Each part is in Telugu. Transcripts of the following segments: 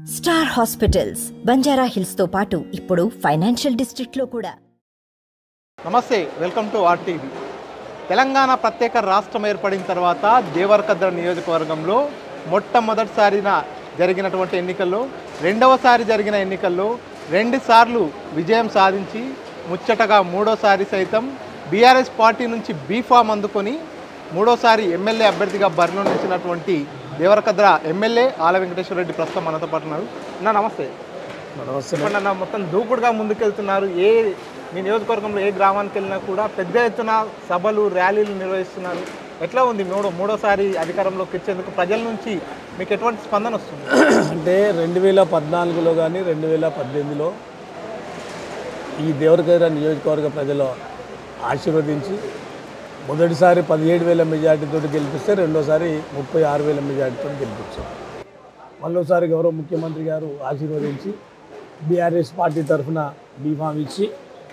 స్టార్ హాస్పిటల్స్ బంజారా హిల్స్ తో పాటు ఇప్పుడు ఫైనాన్షియల్ డిస్ట్రిక్ట్ లో కూడా నమస్తే వెల్కమ్ టు ఆర్టీవీ తెలంగాణ ప్రత్యేక రాష్ట్రం ఏర్పడిన తర్వాత దేవరకద్ర నియోజకవర్గంలో మొట్టమొదటిసారిన జరిగినటువంటి ఎన్నికల్లో రెండవసారి జరిగిన ఎన్నికల్లో రెండుసార్లు విజయం సాధించి ముచ్చటగా మూడోసారి సైతం బీఆర్ఎస్ పార్టీ నుంచి బీఫామ్ అందుకొని మూడోసారి ఎమ్మెల్యే అభ్యర్థిగా బరిలో నిలిచినటువంటి దేవరకద్ర ఎమ్మెల్యే ఆల వెంకటేశ్వర రెడ్డి ప్రస్తుతం మనతో పాటు ఉన్నారు అన్న నమస్తే చెప్పండి అన్న మొత్తం దూకుడుగా ముందుకెళ్తున్నారు ఏ మీ నియోజకవర్గంలో ఏ గ్రామానికి వెళ్ళినా కూడా పెద్ద ఎత్తున సభలు ర్యాలీలు నిర్వహిస్తున్నారు ఎట్లా ఉంది మూడో మూడోసారి అధికారంలోకి వచ్చేందుకు ప్రజల నుంచి మీకు ఎటువంటి స్పందన వస్తుంది అంటే రెండు వేల పద్నాలుగులో కానీ రెండు వేల పద్దెనిమిదిలో ఈ దేవరకైర నియోజకవర్గ ప్రజలు ఆశీర్వదించి మొదటిసారి పదిహేడు వేల మెజార్టీతో గెలిపిస్తే రెండోసారి ముప్పై ఆరు వేల మెజార్టీతో గెలిపించారు మళ్ళోసారి గౌరవ ముఖ్యమంత్రి గారు ఆశీర్వదించి బీఆర్ఎస్ పార్టీ తరఫున బీఫామ్ ఇచ్చి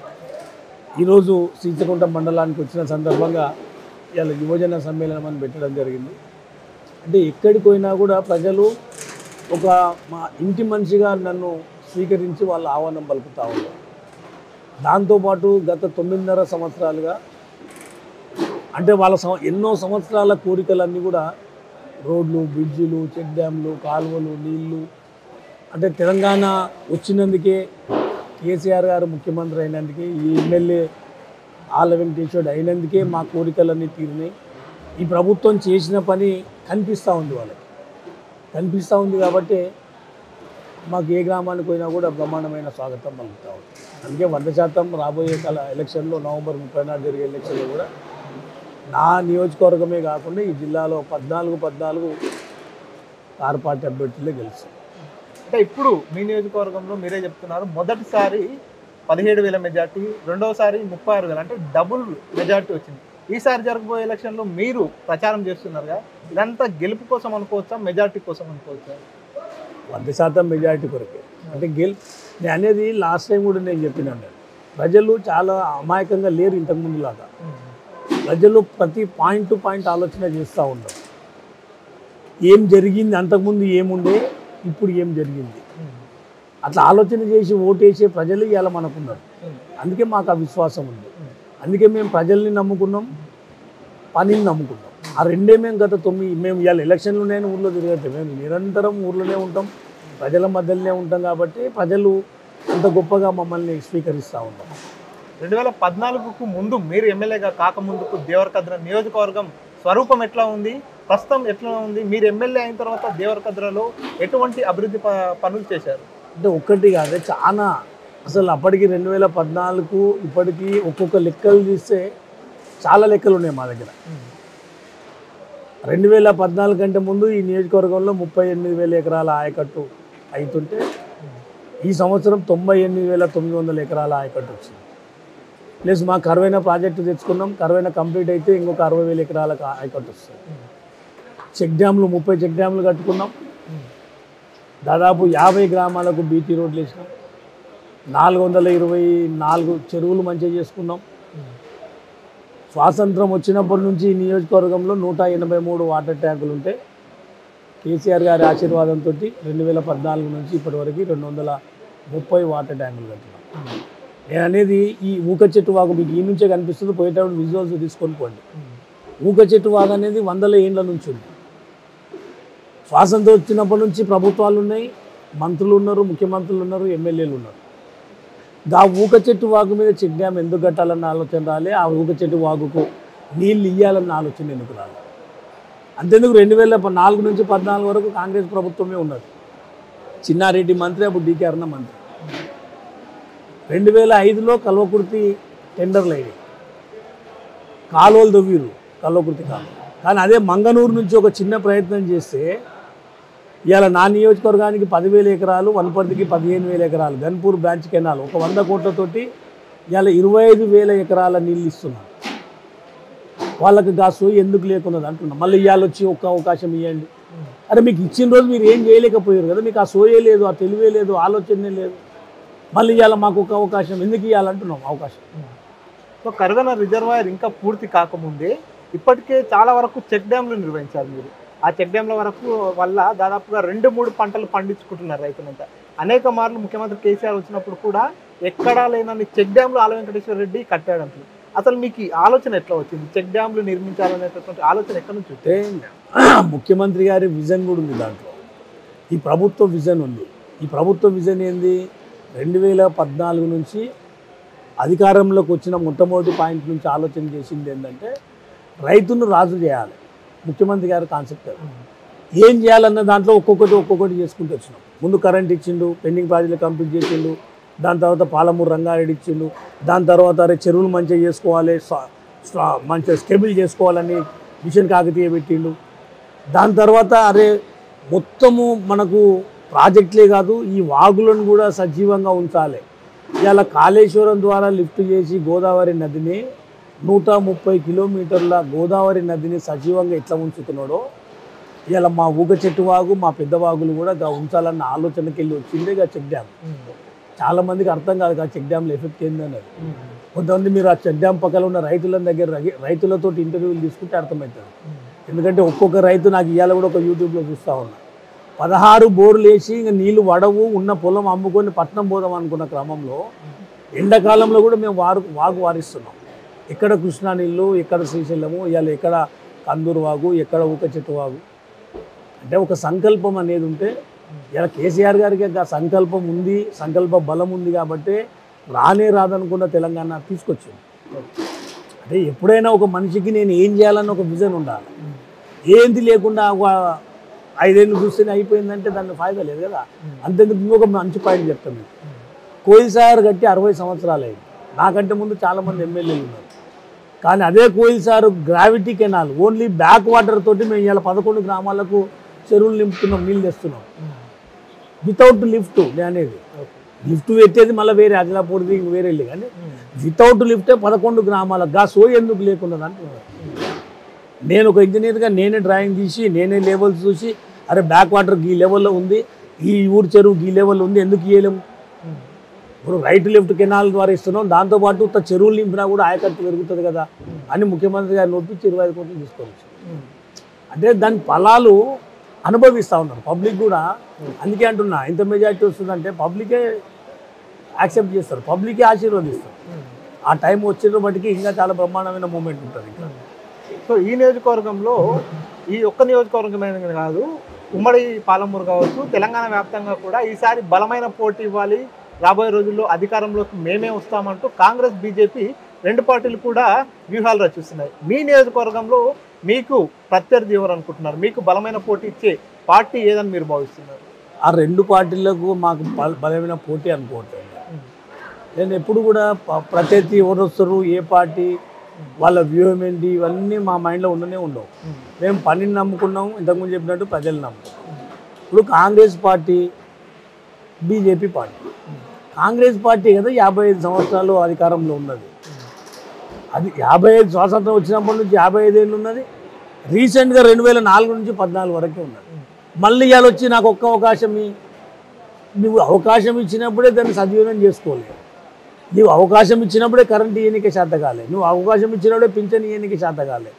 ఈరోజు సీతకుంట మండలానికి వచ్చిన సందర్భంగా ఇవాళ యువజన సమ్మేళనం అని పెట్టడం జరిగింది అంటే ఎక్కడికి పోయినా కూడా ప్రజలు ఒక మా ఇంటి మనిషిగా నన్ను స్వీకరించి వాళ్ళ ఆహ్వానం పలుకుతూ ఉన్నారు దాంతోపాటు గత తొమ్మిదిన్నర సంవత్సరాలుగా అంటే వాళ్ళ సం- ఎన్నో సంవత్సరాల కోరికలన్నీ కూడా రోడ్లు బ్రిడ్జిలు చెక్ డ్యామ్లు కాలువలు నీళ్లు అంటే తెలంగాణ వచ్చినందుకే కేసీఆర్ గారు ముఖ్యమంత్రి అయినందుకే ఈ ఎమ్మెల్యే ఆల వెంకటేశ్వరుడు అయినందుకే మా కోరికలన్నీ తీరినాయి ఈ ప్రభుత్వం చేసిన పని కనిపిస్తూ ఉంది వాళ్ళకి కనిపిస్తూ ఉంది కాబట్టి మాకు ఏ గ్రామానికి పోయినా కూడా బ్రహ్మాండమైన స్వాగతం పలుకుతా ఉంది అందుకే వంద శాతం రాబోయే కాల ఎలక్షన్లో నవంబర్ ముప్పై నాడు జరిగే ఎలక్షన్లో కూడా నా నియోజకవర్గమే కాకుండా ఈ జిల్లాలో పద్నాలుగు పద్నాలుగు కారు పార్టీ అభ్యర్థులే గెలుస్తారు అంటే ఇప్పుడు మీ నియోజకవర్గంలో మీరే చెప్తున్నారు మొదటిసారి పదిహేడు వేల మెజార్టీ రెండవసారి ముప్పై ఆరు వేలు అంటే డబుల్ మెజార్టీ వచ్చింది ఈసారి జరగబోయే ఎలక్షన్లో మీరు ప్రచారం చేస్తున్నారుగా ఇదంతా గెలుపు కోసం అనుకోవచ్చా మెజార్టీ కోసం అనుకోవచ్చా వంద శాతం మెజారిటీ కొరకే అంటే గెల్ నేను అనేది లాస్ట్ టైం కూడా నేను చెప్పినాను ప్రజలు చాలా అమాయకంగా లేరు ఇంతకుముందు లాగా ప్రజలు ప్రతి పాయింట్ టు పాయింట్ ఆలోచన చేస్తూ ఉన్నారు ఏం జరిగింది అంతకుముందు ఏముండే ఇప్పుడు ఏం జరిగింది అట్లా ఆలోచన చేసి ఓటేసే ప్రజలు ఇవాళ మనకున్నారు అందుకే మాకు ఆ విశ్వాసం ఉంది అందుకే మేము ప్రజల్ని నమ్ముకున్నాం పనిని నమ్ముకున్నాం ఆ రెండే మేము గత తొమ్మిది మేము ఇవాళ ఎలక్షన్లు నేను ఊర్లో తిరగట్లేదు మేము నిరంతరం ఊర్లోనే ఉంటాం ప్రజల మధ్యలోనే ఉంటాం కాబట్టి ప్రజలు అంత గొప్పగా మమ్మల్ని స్వీకరిస్తూ ఉంటాం రెండు వేల పద్నాలుగుకు ముందు మీరు ఎమ్మెల్యేగా కాకముందుకు దేవరకద్ర నియోజకవర్గం స్వరూపం ఎట్లా ఉంది ప్రస్తుతం ఎట్లా ఉంది మీరు ఎమ్మెల్యే అయిన తర్వాత దేవరకద్రలో ఎటువంటి అభివృద్ధి ప- పనులు చేశారు అంటే ఒక్కటి కాదే చాలా అసలు అప్పటికి రెండు వేల పద్నాలుగు ఇప్పటికి ఒక్కొక్క లెక్కలు తీస్తే చాలా లెక్కలు ఉన్నాయి మా దగ్గర రెండు వేల పద్నాలుగు కంటే ముందు ఈ నియోజకవర్గంలో ముప్పై ఎనిమిది వేల ఎకరాల ఆయకట్టు అవుతుంటే ఈ సంవత్సరం తొంభై ఎనిమిది వేల తొమ్మిది వందల ఎకరాల ఆయకట్టు వచ్చింది ప్లస్ మా కరువైన ప్రాజెక్టు తెచ్చుకున్నాం కరువైన కంప్లీట్ అయితే ఇంకొక అరవై వేల ఎకరాల ఆయకట్టు వస్తుంది చెక్ డ్యామ్లు ముప్పై చెక్ డ్యామ్లు కట్టుకున్నాం దాదాపు యాభై గ్రామాలకు బీటీ రోడ్లు వేసినాం నాలుగు వందల ఇరవై నాలుగు చెరువులు మంచిగా చేసుకున్నాం స్వాతంత్రం వచ్చినప్పటి నుంచి ఈ నియోజకవర్గంలో నూట ఎనభై మూడు వాటర్ ట్యాంకులు ఉంటే కేసీఆర్ గారి ఆశీర్వాదంతో రెండు వేల పద్నాలుగు నుంచి ఇప్పటి వరకు రెండు వందల ముప్పై వాటర్ ట్యాంకులు కట్టినాం నేను అనేది ఈ ఊక చెట్టు వాగు మీకు ఈ నుంచే కనిపిస్తుంది పోయేటప్పుడు విజువల్స్ తీసుకొని పోండి ఊక చెట్టు వాగు అనేది వందల ఏండ్ల నుంచి ఉంది స్వాతంత్రం వచ్చినప్పటి నుంచి ప్రభుత్వాలు ఉన్నాయి మంత్రులు ఉన్నారు ముఖ్యమంత్రులు ఉన్నారు ఎమ్మెల్యేలు ఉన్నారు ఆ ఊక చెట్టు వాగు మీద చెక్ డ్యామ్ ఎందుకు కట్టాలన్న ఆలోచన రాలే ఆ ఊక చెట్టు వాగుకు నీళ్ళు ఇయ్యాలన్న ఆలోచన ఎందుకు రాలే అంతేందుకు రెండు వేల ప- నాలుగు నుంచి పద్నాలుగు వరకు కాంగ్రెస్ ప్రభుత్వమే ఉన్నది చిన్నారెడ్డి మంత్రి అప్పుడు డీకే అరుణ మంత్రి రెండు వేల ఐదులో కల్వకుర్తి టెండర్లు అయ్యాయి కాలువలు దొవ్విరు కల్వకుర్తి కాలువ కానీ అదే మంగనూరు నుంచి ఒక చిన్న ప్రయత్నం చేస్తే ఇవాళ నా నియోజకవర్గానికి పదివేల ఎకరాలు వనపర్తికి పదిహేను వేల ఎకరాలు గన్పూర్ బ్రాంచ్ కెనాల్ ఒక వంద కోట్లతోటి ఇవాళ ఇరవై ఐదు వేల ఎకరాల నీళ్ళు ఇస్తున్నాం వాళ్ళకి గా సోయి ఎందుకు లేకున్నది అంటున్నాం మళ్ళీ ఇవాళ వచ్చి ఒక్క అవకాశం ఇవ్వండి అరే మీకు ఇచ్చిన రోజు మీరు ఏం చేయలేకపోయారు కదా మీకు ఆ సోయే లేదు ఆ తెలివే లేదు ఆలోచనే లేదు మళ్ళీ ఇవాళ మాకు ఒక అవకాశం ఎందుకు ఇవ్వాలంటున్నాం అవకాశం సో కరుగన రిజర్వాయర్ ఇంకా పూర్తి కాకముందే ఇప్పటికే చాలా వరకు చెక్ డ్యామ్లు నిర్వహించారు మీరు ఆ చెక్ డ్యాంల వరకు వల్ల దాదాపుగా రెండు మూడు పంటలు పండించుకుంటున్నారు రైతులంతా అనేక మార్లు ముఖ్యమంత్రి కేసీఆర్ వచ్చినప్పుడు కూడా ఎక్కడా లేనన్ని చెక్ డ్యాంలు ఆల వెంకటేశ్వర రెడ్డి కట్టాడు అంటున్నారు అసలు మీకు ఈ ఆలోచన ఎట్లా వచ్చింది చెక్ డ్యాంలు నిర్మించాలనేటటువంటి ఆలోచన ఎక్కడి నుంచి వచ్చింది అంటే ముఖ్యమంత్రి గారి విజన్ కూడా ఉంది దాంట్లో ఈ ప్రభుత్వ విజన్ ఉంది ఈ ప్రభుత్వ విజన్ ఏంది రెండు వేల పద్నాలుగు నుంచి అధికారంలోకి వచ్చిన మొట్టమొదటి పాయింట్ నుంచి ఆలోచన చేసింది ఏంటంటే రైతును రాజు చేయాలి ముఖ్యమంత్రి గారి కాన్సెప్ట్ అది. ఏం చేయాలన్న దాంట్లో ఒక్కొక్కటి ఒక్కొక్కటి చేసుకుంటూ వచ్చినాం ముందు కరెంట్ ఇచ్చిండు పెండింగ్ ప్రాజెక్టులు కంప్లీట్ చేసిండు దాని తర్వాత పాలమూరు రంగారెడ్డి ఇచ్చిండు దాని తర్వాత అరే చెరువులు మంచిగా చేసుకోవాలి స్వా- స్వా- మంచిగా స్టేబుల్ చేసుకోవాలని మిషన్ కాకతీయ పెట్టిండు దాని తర్వాత అరే మొత్తము మనకు ప్రాజెక్టులే కాదు ఈ వాగులను కూడా సజీవంగా ఉంచాలి ఇవాళ కాళేశ్వరం ద్వారా లిఫ్ట్ చేసి గోదావరి నదిని నూట ముప్పై కిలోమీటర్ల గోదావరి నదిని సజీవంగా ఎట్లా ఉంచుతున్నాడో ఇవాళ మా ఊగ చెట్టు వాగు మా పెద్ద వాగులు కూడా గా ఉంచాలన్న ఆలోచనకి వెళ్ళి వచ్చిందే గా చెక్ డ్యామ్ చాలా మందికి అర్థం కాదు ఆ చెక్ డ్యామ్ల ఎఫెక్ట్ ఏందన్నది కొంతమంది మీరు ఆ చెక్ డ్యామ్ పక్కన ఉన్న రైతుల దగ్గర రగి- రైతులతో ఇంటర్వ్యూలు తీసుకుంటే అర్థమవుతుంది ఎందుకంటే ఒక్కొక్క రైతు నాకు ఇవాళ కూడా ఒక యూట్యూబ్లో చూస్తూ ఉన్నా పదహారు బోర్లు వేసి ఇంకా నీళ్లు వడవు ఉన్న పొలం అమ్ముకొని పట్నం పోదాం అనుకున్న క్రమంలో ఎండాకాలంలో కూడా మేము వారు వాగు వారిస్తున్నాం ఎక్కడ కృష్ణా నీళ్ళు ఎక్కడ శ్రీశైలము ఇవాళ ఎక్కడ కందూరు వాగు ఎక్కడ ఊక చెట్టు వాగు అంటే ఒక సంకల్పం అనేది ఉంటే ఇలా కేసీఆర్ గారికి ఆ సంకల్పం ఉంది సంకల్ప బలం ఉంది కాబట్టి రానే రాదనుకున్న తెలంగాణ తీసుకొచ్చింది అంటే ఎప్పుడైనా ఒక మనిషికి నేను ఏం చేయాలన్న ఒక విజన్ ఉండాలి ఏంది లేకుండా ఒక ఐదేళ్ళు చూస్తేనే అయిపోయిందంటే దాన్ని ఫాయిదా లేదు కదా అంతేందుకు ఇంకొక మంచి పాయింట్ చెప్తాను మీకు కోయిల్ సార్ కట్టి అరవై సంవత్సరాలు అయింది నాకంటే ముందు చాలామంది ఎమ్మెల్యేలు ఉన్నారు కానీ అదే కోయిల్ సార్ gravity canal only back water తోటి మేము ఇలా పదకొండు గ్రామాలకు చెరువులు నింపుతున్నాం నీళ్ళు తెస్తున్నాం వితౌట్ లిఫ్ట్ నేను అనేది లిఫ్ట్ పెట్టేది మళ్ళీ వేరే అదిలాపూర్ది ఇంక వేరే వెళ్ళి కానీ వితౌట్ లిఫ్టే పదకొండు గ్రామాలకు గా సో ఎందుకు లేకుండా అంటున్నారు నేను ఒక ఇంజనీర్గా నేనే డ్రాయింగ్ తీసి నేనే లెవెల్స్ చూసి అరే బ్యాక్ వాటర్ ఈ లెవెల్లో ఉంది ఈ ఊరు చెరువు ఈ లెవెల్లో ఉంది ఎందుకు ఇయ్యలేము ఇప్పుడు రైట్ లెఫ్ట్ కెనాల్ ద్వారా ఇస్తున్నాం దాంతోపాటు ఉత్త చెరువులు నింపినా కూడా ఆయకట్టు పెరుగుతుంది కదా అని ముఖ్యమంత్రి గారిని ఒప్పించి ఇరవై ఐదు కోట్లు తీసుకోవచ్చు అంటే దాని ఫలాలు అనుభవిస్తూ ఉన్నారు పబ్లిక్ కూడా అందుకే అంటున్నా ఎంత మెజారిటీ వస్తుందంటే పబ్లికే యాక్సెప్ట్ చేస్తారు పబ్లికే ఆశీర్వదిస్తారు ఆ టైం వచ్చిన బట్టికి ఇంకా చాలా బ్రహ్మాండమైన మూమెంట్ ఉంటుంది ఇంకా సో ఈ నియోజకవర్గంలో ఈ ఒక్క నియోజకవర్గమైన కాదు ఉమ్మడి పాలమూరు కావచ్చు తెలంగాణ వ్యాప్తంగా కూడా ఈసారి బలమైన పోటీ ఇవ్వాలి రాబోయే రోజుల్లో అధికారంలోకి మేమే వస్తామంటూ కాంగ్రెస్ బీజేపీ రెండు పార్టీలు కూడా వ్యూహాలు రచిస్తున్నాయి మీ నియోజకవర్గంలో మీకు ప్రత్యర్థి ఎవరు అనుకుంటున్నారు మీకు బలమైన పోటీ ఇచ్చే పార్టీ ఏదని మీరు భావిస్తున్నారు ఆ రెండు పార్టీలకు మాకు బల- బలమైన పోటీ అనుకోవట్లేదు నేను ఎప్పుడు కూడా ప- ప్రత్యర్థి ఎవరు వస్తారు ఏ పార్టీ వాళ్ళ వ్యూహం ఏంటి ఇవన్నీ మా మైండ్లో ఉండనే ఉండవు మేము పనిని నమ్ముకున్నాం ఇంతకుముందు చెప్పినట్టు ప్రజలు నమ్ముకున్నాం ఇప్పుడు Congress party BJP party Congress party కదా యాభై ఐదు సంవత్సరాలు అధికారంలో ఉన్నది అది యాభై ఐదు స్వాతంత్రం వచ్చినప్పటి నుంచి యాభై ఐదు ఏళ్ళు ఉన్నది రీసెంట్గా రెండు వేల నాలుగు నుంచి పద్నాలుగు వరకే ఉన్నది మళ్ళీ ఇవాళ వచ్చి నాకు ఒక్క అవకాశం ఇ- నువ్వు అవకాశం ఇచ్చినప్పుడే దాన్ని సద్వినియోగం చేసుకోలేదు నువ్వు అవకాశం ఇచ్చినప్పుడే కరెంట్ ఇయనికే శాత కాలే నువ్వు అవకాశం ఇచ్చినప్పుడే పింఛన్ ఇయనికే శాత కాలే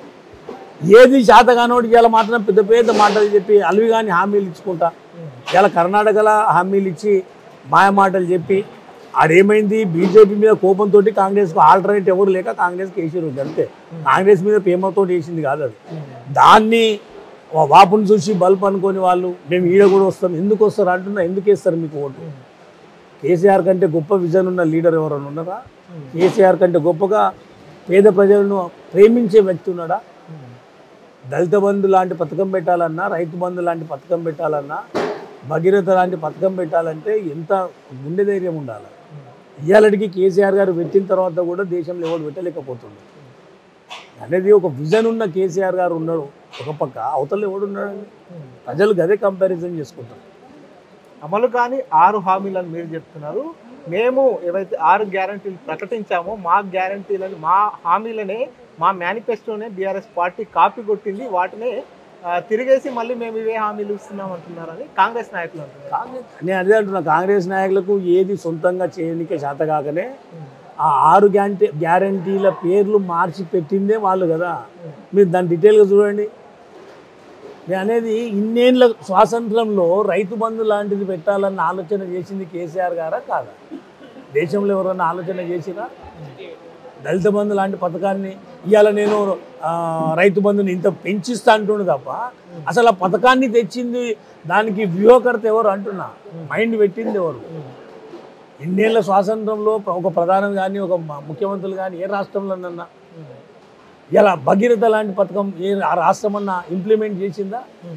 ఏది శాత కానోడు ఇవాళ మాత్రం పెద్ద పెద్ద మాటలు చెప్పి అలివి కానీ హామీలు ఇచ్చుకుంటా ఇలా కర్ణాటకలో హామీలు ఇచ్చి మాయ మాటలు చెప్పి ఆడేమైంది బీజేపీ మీద కోపంతో కాంగ్రెస్కు ఆల్టర్నేట్ ఎవరు లేక కాంగ్రెస్కి వేసారు అంతే కాంగ్రెస్ మీద ప్రేమతో వేసింది కాదు అది దాన్ని వా- వాపుని చూసి బల్బ్ అనుకొని వాళ్ళు మేము ఈడ కూడా వస్తాం ఎందుకు వస్తారు అంటున్నా ఎందుకు వేస్తారు మీకు ఓటు కేసీఆర్ కంటే గొప్ప విజన్ ఉన్న లీడర్ ఎవరైనా ఉన్నారా కేసీఆర్ కంటే గొప్పగా పేద ప్రజలను ప్రేమించే వ్యక్తి ఉన్నాడా దళిత బంధు లాంటి పథకం పెట్టాలన్నా రైతు బంధు లాంటి పథకం పెట్టాలన్నా భగీరథ లాంటి పథకం పెట్టాలంటే ఎంత గుండె ధైర్యం ఉండాలి ఇవాళకి కేసీఆర్ గారు పెట్టిన తర్వాత కూడా దేశంలో ఎవరు పెట్టలేకపోతుంది అనేది ఒక విజన్ ఉన్న కేసీఆర్ గారు ఉన్నాడు ఒక పక్క అవతల ఎవడు ఉన్నాడు ప్రజలు గదే కంపారిజన్ చేసుకుంటారు అమలు కాని ఆరు హామీలను మీరు చెప్తున్నారు మేము ఏవైతే ఆరు గ్యారంటీలు ప్రకటించామో మా గ్యారంటీలను మా హామీలనే మా మేనిఫెస్టోనే బీఆర్ఎస్ పార్టీ కాపీ కొట్టింది వాటినే ఆ, తిరిగేసి మళ్ళీ మేము ఇవే హామీలు ఇస్తున్నాం అంటున్నారని కాంగ్రెస్ నాయకులు అంటున్నారు కాంగ్రెస్ నేను అదే అంటున్నా కాంగ్రెస్ నాయకులకు ఏది సొంతంగా చేయనికే శాత కాకనే ఆ ఆరు గ్యారంటీ గ్యారంటీల పేర్లు మార్చి పెట్టిందే వాళ్ళు కదా మీరు దాని డీటెయిల్గా చూడండి నేను అనేది ఇన్నేళ్ళ స్వాతంత్రంలో రైతు బంధు లాంటిది పెట్టాలన్న ఆలోచన చేసింది కేసీఆర్ గారా కాదా దేశంలో ఎవరన్నా ఆలోచన చేసినా దళిత బంధు లాంటి పథకాన్ని ఇవాళ నేను ఆ, రైతు బంధుని ఇంత పెంచిస్తా అంటుండు తప్ప అసలు ఆ పథకాన్ని తెచ్చింది దానికి వ్యూహకర్త ఎవరు అంటున్నా మైండ్ పెట్టింది ఎవరు ఇన్నేళ్ల స్వాతంత్రంలో ఒక ప్రధానం కానీ ఒక మ- ముఖ్యమంత్రులు కానీ ఏ రాష్ట్రంలోనన్నా ఇలా భగీరథ లాంటి పథకం ఏ రా- రాష్ట్రం అన్నా ఇంప్లిమెంట్ చేసిందా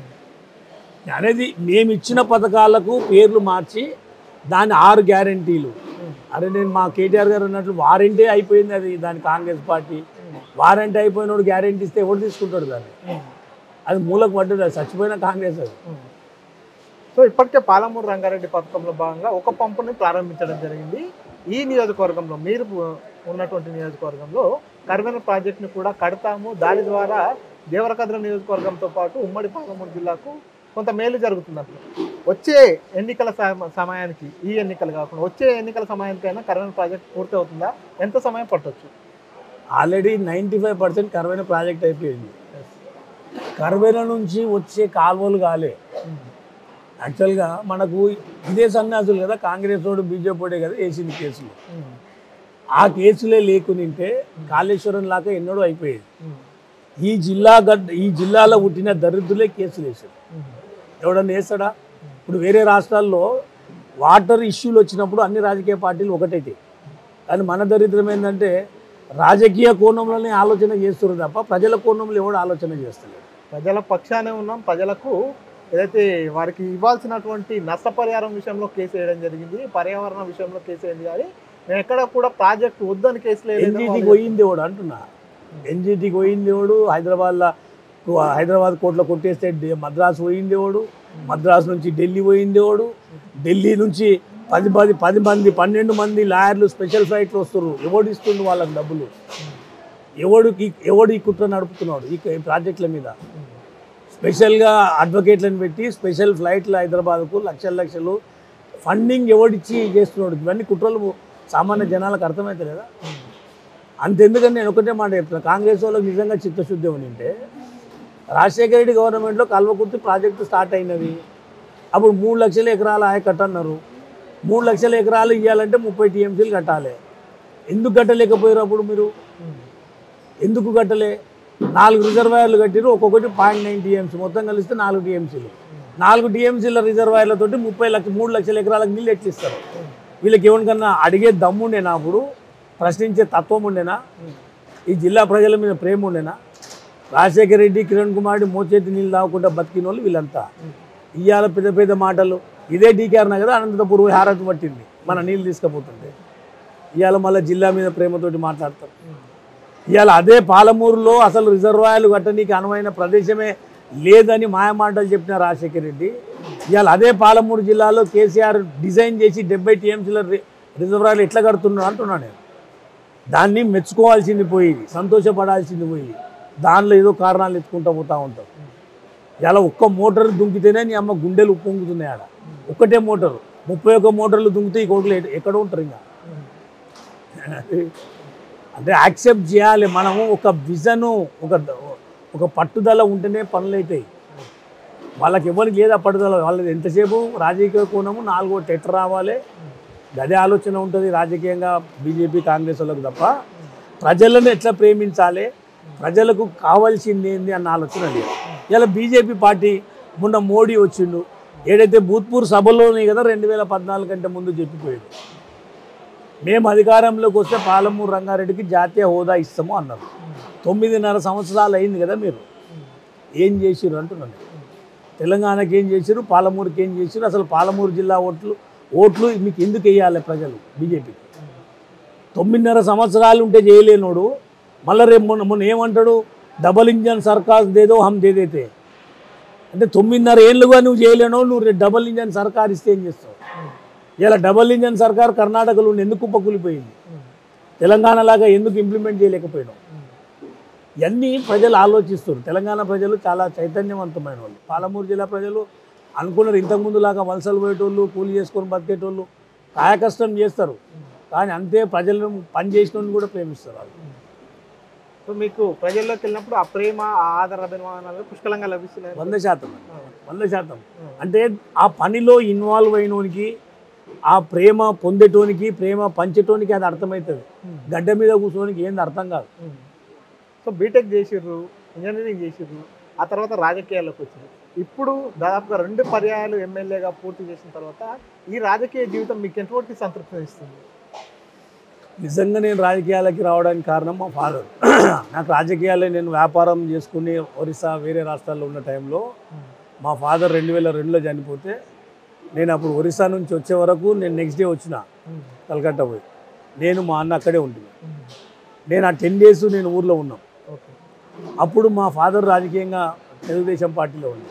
అనేది మేము ఇచ్చిన పథకాలకు పేర్లు మార్చి దాని ఆరు గ్యారంటీలు అరే నేను మా కేటీఆర్ గారు అన్నట్లు వారంటీ అయిపోయింది అది దాని కాంగ్రెస్ పార్టీ వారంటీ అయిపోయినోడు గ్యారంటీ ఇస్తే ఎవడు తీసుకుంటాడు దాన్ని అది మూలకు పడ్డది అది చచ్చిపోయిన కాంగ్రెస్ అది సో ఇప్పటికే పాలమూరు రంగారెడ్డి పథకంలో భాగంగా ఒక పంపుని ప్రారంభించడం జరిగింది ఈ నియోజకవర్గంలో మీరు ఉన్నటువంటి నియోజకవర్గంలో కర్వెన ప్రాజెక్టుని కూడా కడతాము దాని ద్వారా దేవరకద్ర నియోజకవర్గంతో పాటు ఉమ్మడి పాలమూరు జిల్లాకు కొంత మేలు జరుగుతున్నట్లు వచ్చే ఎన్నికల సమ- సమయానికి ఈ ఎన్నికలు కాకుండా వచ్చే ఎన్నికల సమయానికైనా కర్వెన ప్రాజెక్ట్ పూర్తి అవుతుందా ఎంత సమయం పట్టొచ్చు ఆల్రెడీ నైంటీ ఫైవ్ పర్సెంట్ కరువైన ప్రాజెక్ట్ అయిపోయింది కరువైన నుంచి వచ్చే కాలువలు కాలే యాక్చువల్గా మనకు ఇదే సన్యాసులు కదా కాంగ్రెస్ వాడు బీజేపీ వాడే కదా వేసింది కేసులు ఆ కేసులే లేకునింటే కాళేశ్వరం లాగా ఎన్నడూ అయిపోయేది ఈ జిల్లా గడ్ ఈ జిల్లాలో పుట్టిన దరిద్రులే కేసులు వేసారు ఎవడన్నా వేస్తాడా ఇప్పుడు వేరే రాష్ట్రాల్లో వాటర్ ఇష్యూలు వచ్చినప్పుడు అన్ని రాజకీయ పార్టీలు ఒకటైతే కానీ మన దరిద్రం ఏంటంటే రాజకీయ కోణంలోనే ఆలోచన చేస్తున్నారు తప్ప ప్రజల కోణంలో ఎవడు ఆలోచన చేస్తలేదు ప్రజల పక్షానే ఉన్నాం ప్రజలకు ఏదైతే వారికి ఇవ్వాల్సినటువంటి నష్టపరిహారం విషయంలో కేసు వేయడం జరిగింది పర్యావరణ విషయంలో కేసు వేయండి కానీ మేము ఎక్కడ కూడా ప్రాజెక్ట్ వద్దని కేసు లేదు ఎన్జిటికి పోయింది ఎవడు అంటున్నా ఎన్జిటికి పోయింది ఎవడు హైదరాబాద్లో హైదరాబాద్ కోర్టులో కొట్టేస్తే డి- మద్రాసు పోయింది ఎవడు మద్రాసు నుంచి ఢిల్లీ పోయింది ఎవడు ఢిల్లీ నుంచి పది పది పది మంది పన్నెండు మంది లాయర్లు స్పెషల్ ఫ్లైట్లు వస్తారు ఎవడు ఇస్తుండు వాళ్ళకి డబ్బులు ఎవడికి ఎవడు ఈ కుట్ర నడుపుతున్నాడు ఈ ఈ ప్రాజెక్టుల మీద స్పెషల్గా అడ్వకేట్లను పెట్టి స్పెషల్ ఫ్లైట్లు హైదరాబాద్కు లక్షల లక్షలు ఫండింగ్ ఎవడిచ్చి చేస్తున్నాడు ఇవన్నీ కుట్రలు సామాన్య జనాలకు అర్థమవుతుంది కదా అంతెందుకని నేను ఒకటే మాట చెప్తున్నా కాంగ్రెస్ వాళ్ళకి నిజంగా చిత్తశుద్ధి ఉంటే రాజశేఖర రెడ్డి గవర్నమెంట్లో కల్వకుర్తి ప్రాజెక్టు స్టార్ట్ అయినది అప్పుడు మూడు లక్షల ఎకరాల ఆయకట్ట అన్నారు మూడు లక్షల ఎకరాలు ఇవ్వాలంటే ముప్పై టీఎంసీలు కట్టాలి ఎందుకు కట్టలేకపోయారు అప్పుడు మీరు ఎందుకు కట్టలే నాలుగు రిజర్వాయర్లు కట్టిరు ఒక్కొక్కటి పాయింట్ నైన్ టీఎంసీ మొత్తం కలిస్తే నాలుగు టీఎంసీలు నాలుగు టీఎంసీల రిజర్వాయర్లతోటి ముప్పై లక్ష మూడు లక్షల ఎకరాలకు నీళ్ళు ఎట్లా ఇస్తారు వీళ్ళకి ఎవరికన్నా అడిగే దమ్ముండేనా అప్పుడు ప్రశ్నించే తత్వం ఉండేనా ఈ జిల్లా ప్రజల మీద ప్రేమ ఉండేనా రాజశేఖర రెడ్డి కిరణ్ కుమార్ రెడ్డి మోచేతి నీళ్ళు తాగకుండా బతికిన వాళ్ళు వీళ్ళంతా ఇవాళ పెద్ద పెద్ద మాటలు ఇదే డీకేఆర్ నగర్ అనంతపూర్ హారతి పట్టింది మన నీళ్ళు తీసుకుపోతుంటే ఇవాళ మళ్ళీ జిల్లా మీద ప్రేమతోటి మాట్లాడతారు ఇవాళ అదే పాలమూరులో అసలు రిజర్వాయర్లు కట్టనీకి అనువైన ప్రదేశమే లేదని మాయమాటలు చెప్పిన రాజశేఖర రెడ్డి ఇవాళ అదే పాలమూరు జిల్లాలో కేసీఆర్ డిజైన్ చేసి డెబ్బై టీఎంసీల రిజర్వాయర్లు ఎట్లా కడుతున్నాడు అంటున్నాను నేను దాన్ని మెచ్చుకోవాల్సింది పోయి సంతోషపడాల్సింది పోయి దానిలో ఏదో కారణాలు ఎత్తుకుంటూ పోతూ ఉంటాం ఇలా ఒక్క మోటార్ దుంకితేనే నీ అమ్మ గుండెలు ఉప్పొంగుతున్నాయి ఆడ ఒక్కటే మోటారు ముప్పై ఒక్క మోటార్లు దుంకితే ఈ కోట్లు ఎక్కడ ఉంటారు ఇంకా అంటే యాక్సెప్ట్ చేయాలి మనము ఒక విజను ఒక ఒక పట్టుదల ఉంటేనే పనులు అవుతాయి వాళ్ళకి ఎవరికి లేదా పట్టుదల వాళ్ళది ఎంతసేపు రాజకీయ కోణము నాలుగో టెట్ రావాలి అదే ఆలోచన ఉంటుంది రాజకీయంగా బీజేపీ కాంగ్రెస్ వాళ్ళకు తప్ప ప్రజలను ఎట్లా ప్రేమించాలి ప్రజలకు కావాల్సింది ఏంది అన్న ఆలోచన లేదు ఇలా బీజేపీ పార్టీ మొన్న మోడీ వచ్చిండు ఏదైతే భూత్పూర్ సభలోనే కదా రెండు వేల పద్నాలుగు కంటే ముందు చెప్పిపోయాడు మేము అధికారంలోకి వస్తే పాలమూరు రంగారెడ్డికి జాతీయ హోదా ఇస్తాము అన్నారు తొమ్మిదిన్నర సంవత్సరాలు అయింది కదా మీరు ఏం చేసిర్రు అంటున్నాను తెలంగాణకి ఏం చేసిర్రు పాలమూరుకి ఏం చేసిర్రు అసలు పాలమూరు జిల్లా ఓట్లు ఓట్లు మీకు ఎందుకు వేయాలి ప్రజలు బీజేపీకి తొమ్మిదిన్నర సంవత్సరాలు ఉంటే చేయలేనోడు మళ్ళీ రేపు మొన్న మొన్న ఏమంటాడు డబల్ ఇంజన్ సర్కార్ దేదో హమ్ దేదైతే అంటే తొమ్మిదిన్నర ఏళ్ళుగా నువ్వు చేయలేనో నువ్వు రేపు డబల్ ఇంజన్ సర్కార్ ఇస్తే ఏం చేస్తావు ఇలా డబల్ ఇంజన్ సర్కార్ కర్ణాటకలో ఉండి ఎందుకు కుప్పకూలిపోయింది తెలంగాణ లాగా ఎందుకు ఇంప్లిమెంట్ చేయలేకపోయినావు ఇవన్నీ ప్రజలు ఆలోచిస్తారు తెలంగాణ ప్రజలు చాలా చైతన్యవంతమైన వాళ్ళు పాలమూరు జిల్లా ప్రజలు అనుకున్నారు ఇంతకుముందు లాగా వలసలు పోయేటోళ్ళు కూలి చేసుకొని బతికేటోళ్ళు కాయకష్టం చేస్తారు కానీ అంతే ప్రజలను పని చేసిన కూడా ప్రేమిస్తారు వాళ్ళు సో మీకు ప్రజల్లోకి వెళ్ళినప్పుడు ఆ ప్రేమ ఆ ఆదర అభిమానాలు పుష్కలంగా లభిస్తున్నాయి వంద శాతం వంద శాతం అంటే ఆ పనిలో ఇన్వాల్వ్ అయినోనికి ఆ ప్రేమ పొందేటోనికి ప్రేమ పంచేటోనికి అది అర్థమవుతుంది గడ్డ మీద కూర్చోనికి ఏంది అర్థం కాదు సో బీటెక్ చేసిర్రు ఇంజనీరింగ్ చేసిర్రు ఆ తర్వాత రాజకీయాల్లోకి వచ్చారు ఇప్పుడు దాదాపుగా రెండు పర్యాయాలు ఎమ్మెల్యేగా పూర్తి చేసిన తర్వాత ఈ రాజకీయ జీవితం మీకు ఎంతవరకు సంతృప్తి ఇస్తుంది నిజంగా నేను రాజకీయాలకి రావడానికి కారణం మా ఫాదర్ నాకు రాజకీయాల్లో నేను వ్యాపారం చేసుకుని ఒరిస్సా వేరే రాష్ట్రాల్లో ఉన్న టైంలో మా ఫాదర్ రెండు వేల రెండులో చనిపోతే నేను అప్పుడు ఒరిస్సా నుంచి వచ్చే వరకు నేను నెక్స్ట్ డే వచ్చిన కలకత్తా పోయి నేను మా అన్న అక్కడే ఉంటుంది నేను ఆ టెన్ డేస్ నేను ఊర్లో ఉన్నాం ఓకే అప్పుడు మా ఫాదర్ రాజకీయంగా తెలుగుదేశం పార్టీలో ఉంది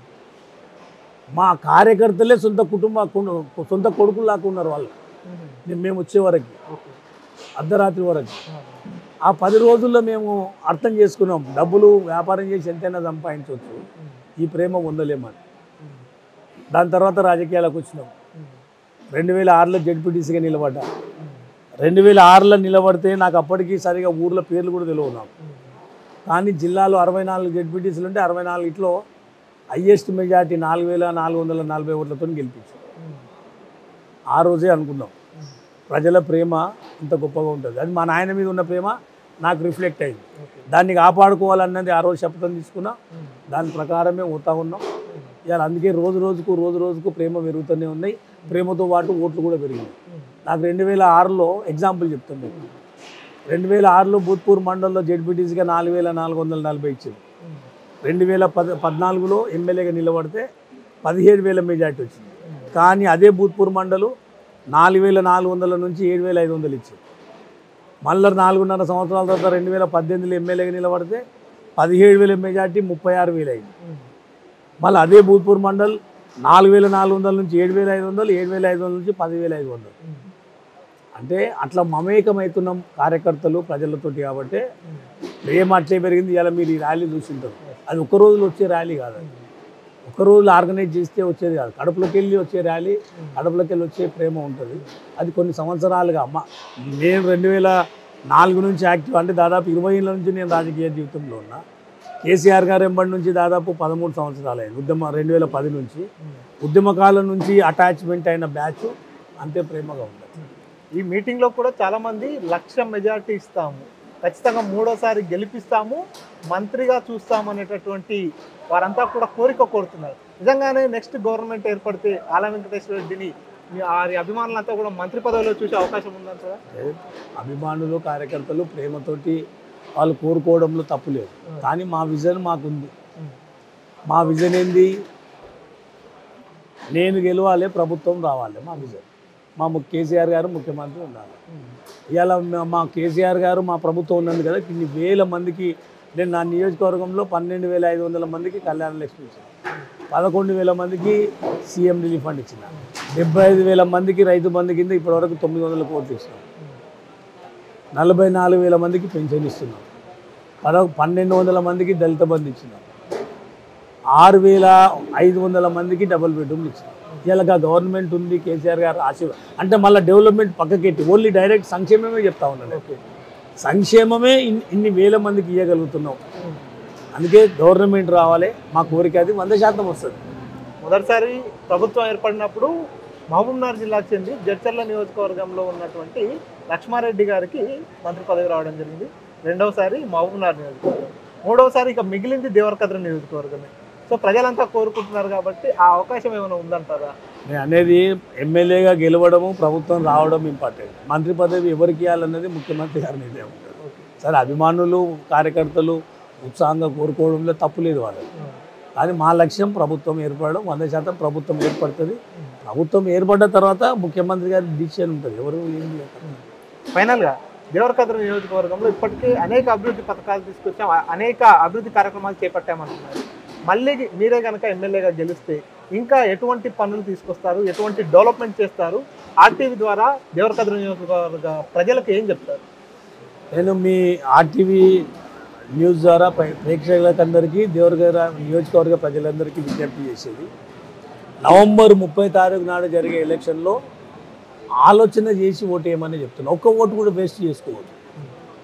మా కార్యకర్తలే సొంత కుటుంబ కు- సొంత కొడుకులు లాగా ఉన్నారు వాళ్ళు నేను మేము వచ్చే వరకు ఓకే అర్ధరాత్రి వరకు ఆ పది రోజుల్లో మేము అర్థం చేసుకున్నాం డబ్బులు వ్యాపారం చేసి ఎంతైనా సంపాదించవచ్చు ఈ ప్రేమ పొందలేమని దాని తర్వాత రాజకీయాలకు వచ్చినాం రెండు వేల ఆరులో జడ్పీటీసీగా నిలబడ్డా రెండు వేల ఆరులో నిలబడితే నాకు అప్పటికి సరిగా ఊర్ల పేర్లు కూడా తెలియవు నాకు కానీ జిల్లాలో అరవై నాలుగు జడ్పీటీసీలు ఉంటే అరవై నాలుగిట్లో హయ్యెస్ట్ మెజార్టీ నాలుగు వేల నాలుగు వందల నలభై ఓట్లతో గెలిపించాం ఆ రోజే అనుకున్నాం ప్రజల ప్రేమ ఇంత గొప్పగా ఉంటుంది అది మా నాయన మీద ఉన్న ప్రేమ నాకు రిఫ్లెక్ట్ అయింది దాన్ని కాపాడుకోవాలన్నది ఆ రోజు శపథం తీసుకున్నా దాని ప్రకారమే పోతా ఉన్నాం ఇవాళ అందుకే రోజు రోజుకు రోజు రోజుకు ప్రేమ పెరుగుతూనే ఉన్నాయి ప్రేమతో పాటు ఓట్లు కూడా పెరిగినాయి నాకు రెండు వేల ఆరులో ఎగ్జాంపుల్ చెప్తాను మీకు రెండు వేల ఆరులో భూత్పూర్ మండలంలో జడ్పీటీసీగా నాలుగు వేల నాలుగు వందల నలభై ఇచ్చింది రెండు వేల పద పద్నాలుగులో ఎమ్మెల్యేగా నిలబడితే పదిహేడు వేల మెజార్టీ వచ్చింది కానీ అదే భూత్పూర్ మండలు నాలుగు వేల నాలుగు వందల నుంచి ఏడు వేల ఐదు వందలు ఇచ్చింది మళ్ళీ నాలుగున్నర సంవత్సరాల తర్వాత రెండు వేల పద్దెనిమిదిలో ఎమ్మెల్యేగా నిలబడితే పదిహేడు వేల మెజార్టీ ముప్పై ఆరు వేలు అయింది మళ్ళీ అదే భూత్పూర్ మండల్ నాలుగు వేల నాలుగు వందల నుంచి ఏడు వేల ఐదు వందలు ఏడు వేల ఐదు వందల నుంచి పదివేల ఐదు వందలు అంటే అట్లా మమేకమవుతున్నాం కార్యకర్తలు ప్రజలతోటి కాబట్టి ప్రేమ అట్లే పెరిగింది ఇలా మీరు ఈ ర్యాలీ చూసింటారు అది ఒక రోజులో వచ్చే ర్యాలీ కాదు అది ఒక రోజులో ఆర్గనైజ్ చేస్తే వచ్చేది కాదు కడుపులోకి వెళ్ళి వచ్చే ర్యాలీ కడుపులోకి వెళ్ళి వచ్చే ప్రేమ ఉంటుంది అది కొన్ని సంవత్సరాలుగా అమ్మ నేను రెండు వేల నాలుగు నుంచి యాక్టివ్ అంటే దాదాపు ఇరవై ఏళ్ళ నుంచి నేను రాజకీయ జీవితంలో ఉన్నా కేసీఆర్ గారు ఎంబడి నుంచి దాదాపు పదమూడు సంవత్సరాలు అయింది ఉద్యమ రెండు వేల పది నుంచి ఉద్యమకాలం నుంచి అటాచ్మెంట్ అయిన బ్యాచ్ అంతే ప్రేమగా ఉంటుంది ఈ మీటింగ్లో కూడా చాలా మంది లక్ష మెజారిటీ ఇస్తాము ఖచ్చితంగా మూడోసారి గెలిపిస్తాము మంత్రిగా చూస్తాము అనేటటువంటి వారంతా కూడా కోరిక కోరుతున్నారు నిజంగానే నెక్స్ట్ గవర్నమెంట్ ఏర్పడితే ఆల వెంకటేశ్వర రెడ్డిని మీ వారి అభిమానులంతా కూడా మంత్రి పదవిలో చూసే అవకాశం ఉందంటారా అంటే అభిమానులు కార్యకర్తలు ప్రేమతోటి వాళ్ళు కోరుకోవడంలో తప్పు లేదు కానీ మా విజన్ మాకుంది మా విజన్ ఏంది నేను గెలవాలి ప్రభుత్వం రావాలి మా విజన్ మా ము- కేసీఆర్ గారు ముఖ్యమంత్రి ఉండాలి ఇవాళ మా- మా కేసీఆర్ గారు మా ప్రభుత్వం ఉన్నది కదా ఇన్ని వేల మందికి నేను నా నియోజకవర్గంలో పన్నెండు వేల ఐదు వందల మందికి కళ్యాణ లక్ష్మి ఇచ్చిన పదకొండు వేల మందికి సీఎం రిలీఫ్ ఫండ్ ఇచ్చిన డెబ్బై ఐదు వేల మందికి రైతు బంధు కింద ఇప్పటివరకు తొమ్మిది వందల కోట్లు ఇచ్చినాం నలభై నాలుగు వేల మందికి పెన్షన్ ఇస్తున్నాం పద పన్నెండు వందల మందికి దళిత బంధు ఇచ్చినాం ఆరు వేల ఐదు వందల మందికి డబుల్ బెడ్రూమ్లు ఇచ్చినాం ఇలా గవర్నమెంట్ ఉంది కేసీఆర్ గారు ఆశీర్వాదం అంటే మళ్ళీ డెవలప్మెంట్ పక్కకెట్టి ఓన్లీ డైరెక్ట్ సంక్షేమమే చెప్తా ఉన్నాను ఓకే సంక్షేమమే ఇన్- ఇన్ని వేల మందికి ఇవ్వగలుగుతున్నాం అందుకే గవర్నమెంట్ రావాలి మా కోరిక అది వంద శాతం వస్తుంది మొదటిసారి ప్రభుత్వం ఏర్పడినప్పుడు మహబూబ్నగర్ జిల్లాకు చెంది జడ్చర్ల నియోజకవర్గంలో ఉన్నటువంటి లక్ష్మారెడ్డి గారికి మంత్రి పదవి రావడం జరిగింది రెండవసారి మహబూబ్నగర్ నియోజకవర్గం మూడవసారి ఇక మిగిలింది దేవరకద్ర నియోజకవర్గమే సో ప్రజలంతా కోరుకుంటున్నారు కాబట్టి ఆ అవకాశం ఏమైనా ఉందంటారా నేను అనేది ఎమ్మెల్యేగా గెలవడము ప్రభుత్వం రావడం ఇంపార్టెంట్ మంత్రి పదవి ఎవరికి ఇవ్వాలన్నది ముఖ్యమంత్రి గారి నిర్ణయం సరే అభిమానులు కార్యకర్తలు ఉత్సాహంగా కోరుకోవడంలో తప్పు లేదు వాళ్ళకి కానీ మా లక్ష్యం ప్రభుత్వం ఏర్పడడం వంద శాతం ప్రభుత్వం ఏర్పడుతుంది ప్రభుత్వం ఏర్పడ్డ తర్వాత ముఖ్యమంత్రి గారి డిసిషన్ ఉంటుంది ఎవరు ఏం లేదు ఫైనల్గా దేవరకద్ర నియోజకవర్గంలో ఇప్పటికే అనేక అభివృద్ధి పథకాలు తీసుకొచ్చాం అ- అనేక అభివృద్ధి కార్యక్రమాలు చేపట్టామంటున్నారు మళ్ళీ మీరే కనుక ఎమ్మెల్యేగా గెలిస్తే ఇంకా ఎటువంటి పనులు తీసుకొస్తారు ఎటువంటి డెవలప్మెంట్ చేస్తారు ఆర్టీవీ ద్వారా దేవరకద్ర నియోజకవర్గ ప్రజలకు ఏం చెప్తారు నేను మీ ఆర్టీవీ న్యూస్ ద్వారా ప్రే- ప్రేక్షకులకందరికీ దేవరగర నియోజకవర్గ ప్రజలందరికీ విజ్ఞప్తి చేసేది నవంబర్ ముప్పై తారీఖు నాడు జరిగే ఎలక్షన్లో ఆలోచన చేసి ఓటు వేయమని చెప్తున్నా ఒక్క ఓటు కూడా వేస్ట్ చేసుకోవద్దు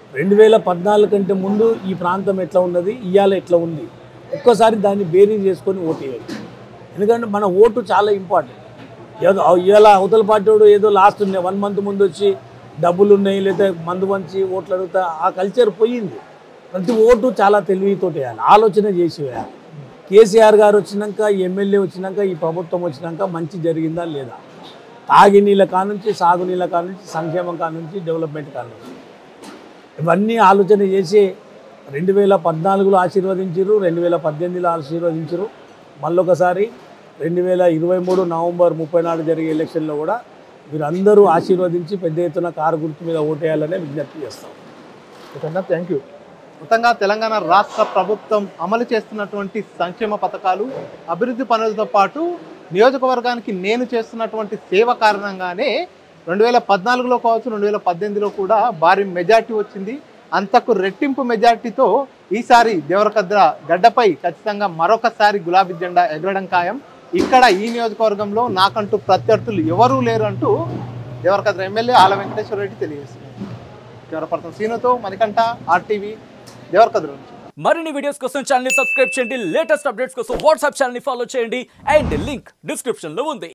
రెండు వేల పద్నాలుగు కంటే ముందు ఈ ప్రాంతం ఎట్లా ఉన్నది ఇవాళ ఎట్లా ఉంది ఒక్కసారి దాన్ని బేరీజ్ చేసుకొని ఓటు వేయాలి ఎందుకంటే మన ఓటు చాలా ఇంపార్టెంట్ ఏదో ఇవాళ అవతల పార్టీ వాడు ఏదో లాస్ట్ ఉన్నాయి వన్ మంత్ ముందు వచ్చి డబ్బులు ఉన్నాయి లేదా మందు మంచి ఓట్లు అడుగుతా ఆ కల్చర్ పోయింది ప్రతి ఓటు చాలా తెలివితో వేయాలి ఆలోచన చేసి వేయాలి కేసీఆర్ గారు వచ్చినాక ఎమ్మెల్యే వచ్చినాక ఈ ప్రభుత్వం వచ్చినాక మంచి జరిగిందా లేదా తాగి నీళ్ళ కానుంచి సాగు నీళ్ళ కానుంచి సంక్షేమం కానుంచి డెవలప్మెంట్ కానుంచి ఇవన్నీ ఆలోచన చేసి రెండు వేల పద్నాలుగులో ఆశీర్వదించారు రెండు వేల పద్దెనిమిదిలో ఆశీర్వదించారు మళ్ళొకసారి రెండు వేల ఇరవై మూడు నవంబర్ ముప్పై నాడు జరిగే ఎలక్షన్లో కూడా మీరందరూ ఆశీర్వదించి పెద్ద ఎత్తున కారు గుర్తు మీద ఓటేయాలనే విజ్ఞప్తి చేస్తాం ఓకేనా థ్యాంక్ యూ మొత్తంగా తెలంగాణ రాష్ట్ర ప్రభుత్వం అమలు చేస్తున్నటువంటి సంక్షేమ పథకాలు అభివృద్ధి పనులతో పాటు నియోజకవర్గానికి నేను చేస్తున్నటువంటి సేవ కారణంగానే రెండు వేల పద్నాలుగులో కావచ్చు రెండు వేల పద్దెనిమిదిలో కూడా భారీ మెజార్టీ వచ్చింది అంతకు రెట్టింపు మెజార్టీతో ఈసారి దేవరకద్ర గడ్డపై ఖచ్చితంగా మరొకసారి గులాబీ జెండా ఎగరడం ఖాయం ఇక్కడ ఈ నియోజకవర్గంలో నాకంటూ ప్రత్యర్థులు ఎవరూ లేరు అంటూ దేవరకద్ర ఎమ్మెల్యే ఆల వెంకటేశ్వర రెడ్డి తెలియజేస్తున్నారు కెమెరా సీనుతో మణికంఠ ఆర్టీవీ దేవరకద్ర నుంచి మరిన్ని వీడియోస్ కోసం ఛానల్ సబ్స్క్రైబ్ చేయండి లేటెస్ట్ అప్డేట్స్ కోసం వాట్సాప్ ఛానల్ ఫాలో చేయండి అండ్ లింక్ డిస్క్రిప్షన్ లో ఉంది